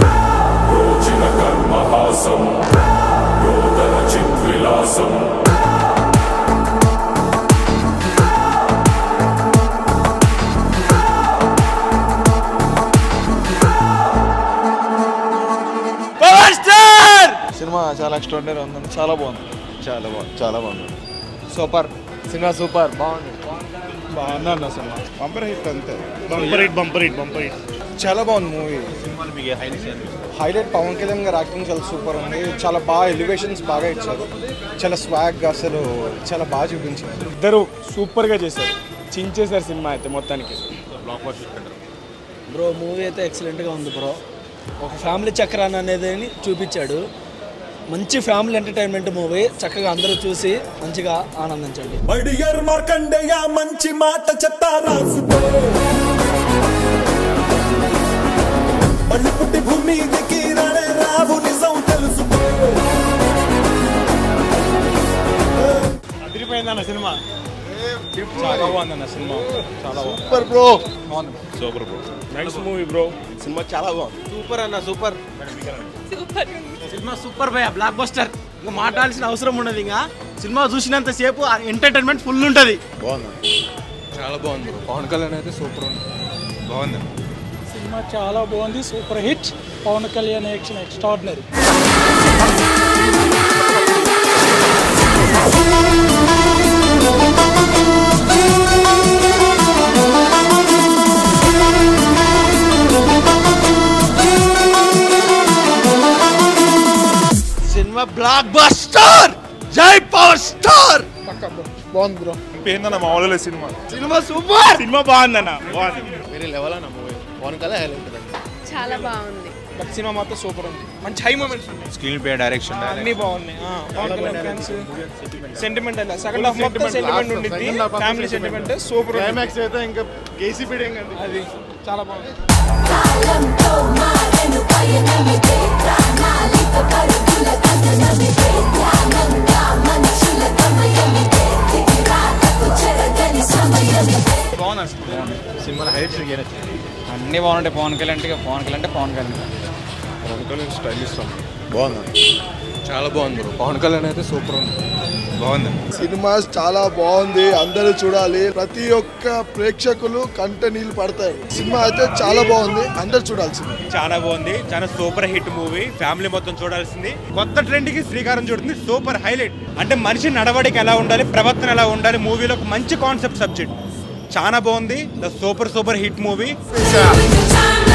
రోచిన కర్మహాసం రోదన చిద్విలాసం సినిమా చాలా ఎక్స్ట్రాడినరీ ఉందండి చాలా బాగుంది చాలా బాగుంది చాలా బాగుంది సూపర్ సినిమా సూపర్ బాగుంది బాగుంది అన్న సినిమా బంపర్ హిట్ అంతే bumper hit bumper hit bumper hit చాలా బాగుంది మూవీ హైలైట్ పవన్ కళ్యాణ్ గారు యాక్టింగ్ చాలా సూపర్ ఉంది చాలా బాగా ఎలివేషన్స్ బాగా ఇచ్చారు చాలా స్వాగ్ అసలు చాలా బాగా చూపించారు ఇద్దరు సూపర్ గా చేశారు చించేశారు సినిమా అయితే మొత్తానికి బ్రో మూవీ అయితే ఎక్సలెంట్గా ఉంది బ్రో ఒక ఫ్యామిలీ చక్రాన్ని అనేది చూపించాడు మంచి ఫ్యామిలీ ఎంటర్టైన్మెంట్ మూవీ చక్కగా అందరూ చూసి మంచిగా ఆనందించండి మడియర్ మార్కండేయ మంచి మాట చెప్తా రాసుకో మళ్ళీ పుట్టి భూమి దిగి రానే రావు నిజం తెలుసుకో అదిరిపోయిందన్న సినిమా చాలా బాగుందన్న సినిమా చాలా super bro super bro nice movie bro cinema చాలా బాగుంది సూపర్ అన్న సూపర్ సినిమా సూపర్ భయ బ్లాక్ బస్టర్ ఇంకా మాట్లాడాల్సిన అవసరం ఉండదు ఇంకా సినిమా చూసినంత సేపు ఎంటర్టైన్మెంట్ ఫుల్ ఉంటుంది బాగుంది చాలా బాగుంది bro. పవన్ కళ్యాణ్ అయితే సూపర్ ఉంది బాగుంది సినిమా చాలా బాగుంది super hit Pawan Kalyan action extraordinary cinema blockbuster జై పవర్ స్టార్ బాగుంది బ్రో ఏందన్న మామూలు సినిమా సినిమా సూపర్ సినిమా బాగుందన్న బాగుంది వేరే లెవెల్ అన్న మూవీ పవన్ కళ్యాణ్ హైలైట్ చాలా బాగుంది సినిమా మాత్రం సూపర్ ఉంది మంచి హై మూమెంట్స్ ఉన్నాయి స్క్రీన్ ప్లే డైరెక్షన్ అన్ని బాగున్నాయి ఆ, పవన్ కళ్యాణ్ ఫ్యాన్స్ సెంటిమెంట్ అല്ല సెకండ్ హాఫ్ మొత్తం సెంటిమెంట్ ఉండిద్ది ఫ్యామిలీ సెంటిమెంట్ సూపర్ క్లైమాక్స్ అయితే ఇంకా కేసీ పీడింగ్ అండి అది చాలా బాగుంది సినిమా హైలైట్స్ అన్నీ బాగుంటాయి పవన్ కళ్యాణ్ అంటే ఇక పవన్ కళ్యాణ్ అంటే పవన్ కళ్యాణ్ పవన్ కళ్యాణ్ స్టైలిష్ బాగుంది చాలా బాగుంది బ్రో పవన్ కళ్యాణ్ అయితే సూపర్ ఉంది బాగుంది సినిమా చాలా బాగుంది అందరూ చూడాలి ప్రతి ఒక్క ప్రేక్షకులు కంట నీళ్ళు పడతాయి సినిమా అయితే చాలా బాగుంది అందరూ చూడాల్సింది చాలా బాగుంది చాలా సూపర్ హిట్ మూవీ ఫ్యామిలీ మొత్తం చూడాల్సింది కొత్త ట్రెండ్ కి శ్రీకారం చుడుతుంది సూపర్ హైలైట్ అంటే మనిషి నడవడికి ఎలా ఉండాలి ప్రవర్తన ఎలా ఉండాలి మూవీలో ఒక మంచి కాన్సెప్ట్ సబ్జెక్ట్ చాలా బాగుంది the super super hit movie Time